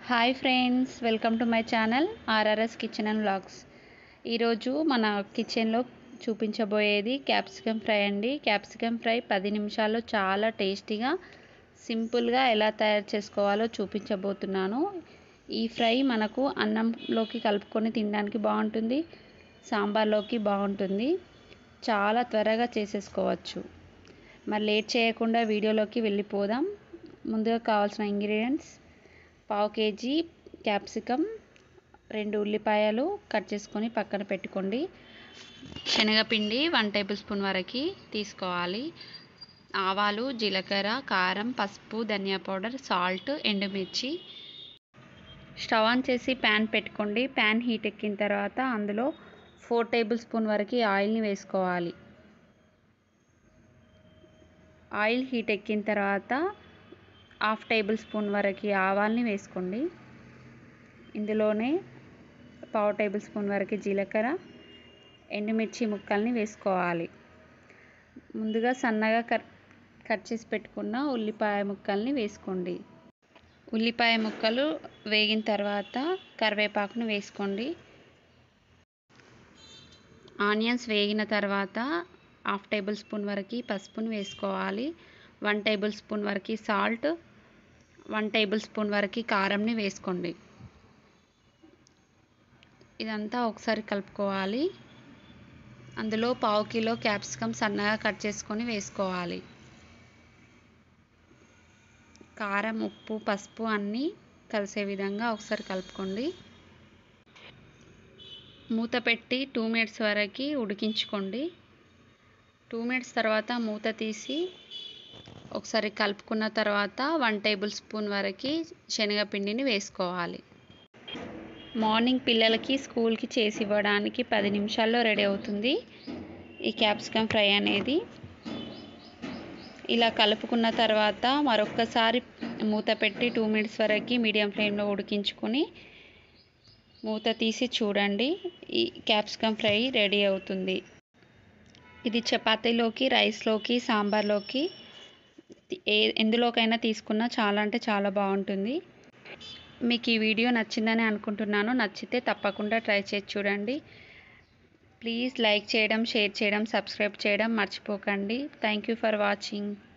hi friends welcome to my channel RRS kitchen and vlogs ఈరోజు మన కిచెన్లో చూపించబోయేది క్యాప్సికమ్ ఫ్రై అండి క్యాప్సికమ్ ఫ్రై పది నిమిషాల్లో చాలా టేస్టీగా సింపుల్గా ఎలా తయారు చేసుకోవాలో చూపించబోతున్నాను ఈ ఫ్రై మనకు అన్నంలోకి కలుపుకొని తినడానికి బాగుంటుంది సాంబార్లోకి బాగుంటుంది చాలా త్వరగా చేసేసుకోవచ్చు మరి లేట్ చేయకుండా వీడియోలోకి వెళ్ళిపోదాం ముందుగా కావాల్సిన ఇంగ్రీడియంట్స్ పావు కేజీ క్యాప్సికమ్ రెండు ఉల్లిపాయలు కట్ చేసుకొని పక్కన పెట్టుకోండి శనగపిండి వన్ టేబుల్ స్పూన్ వరకు తీసుకోవాలి ఆవాలు జీలకర్ర కారం పసుపు ధనియా పౌడర్ సాల్ట్ ఎండుమిర్చి స్టవ్ ఆన్ చేసి ప్యాన్ పెట్టుకోండి ప్యాన్ హీట్ ఎక్కిన తర్వాత అందులో ఫోర్ టేబుల్ స్పూన్ వరకు ఆయిల్ని వేసుకోవాలి ఆయిల్ హీట్ ఎక్కిన తర్వాత హాఫ్ టేబుల్ స్పూన్ వరకు ఆవాల్ని వేసుకోండి ఇందులోనే పావు టేబుల్ స్పూన్ వరకు జీలకర్ర ఎండుమిర్చి ముక్కల్ని వేసుకోవాలి ముందుగా సన్నగా కట్ కట్ చేసి పెట్టుకున్న ఉల్లిపాయ ముక్కల్ని వేసుకోండి ఉల్లిపాయ ముక్కలు వేగిన తర్వాత కరివేపాకును వేసుకోండి ఆనియన్స్ వేగిన తర్వాత హాఫ్ టేబుల్ స్పూన్ వరకు పసుపును వేసుకోవాలి వన్ టేబుల్ స్పూన్ వరకు సాల్ట్ వన్ టేబుల్ స్పూన్ వరకు కారంని వేసుకోండి ఇదంతా ఒకసారి కలుపుకోవాలి అందులో పావు కిలో క్యాప్సికమ్ సన్నగా కట్ చేసుకొని వేసుకోవాలి కారం ఉప్పు పసుపు అన్నీ కలిసే విధంగా ఒకసారి కలుపుకోండి మూత పెట్టి టూ మినిట్స్ వరకు ఉడికించుకోండి టూ మినిట్స్ తర్వాత మూత తీసి ఒకసారి కలుపుకున్న తర్వాత వన్ టేబుల్ స్పూన్ వరకు శనగపిండిని వేసుకోవాలి మార్నింగ్ పిల్లలకి స్కూల్కి చేసి ఇవ్వడానికి పది నిమిషాల్లో రెడీ అవుతుంది ఈ క్యాప్సికమ్ ఫ్రై అనేది ఇలా కలుపుకున్న తర్వాత మరొక్కసారి మూత పెట్టి టూ మినిట్స్ వరకు మీడియం ఫ్లేమ్లో ఉడికించుకొని మూత తీసి చూడండి ఈ క్యాప్సికమ్ ఫ్రై రెడీ అవుతుంది ఇది చపాతీలోకి రైస్లోకి సాంబార్లోకి ఏ ఎందులోకైనా తీసుకున్నా చాలా అంటే చాలా బాగుంటుంది మీకు ఈ వీడియో నచ్చిందని అనుకుంటున్నాను నచ్చితే తప్పకుండా ట్రై చేసి చూడండి ప్లీజ్ లైక్ చేయడం షేర్ చేయడం సబ్స్క్రైబ్ చేయడం మర్చిపోకండి థ్యాంక్ యూ ఫర్ వాచింగ్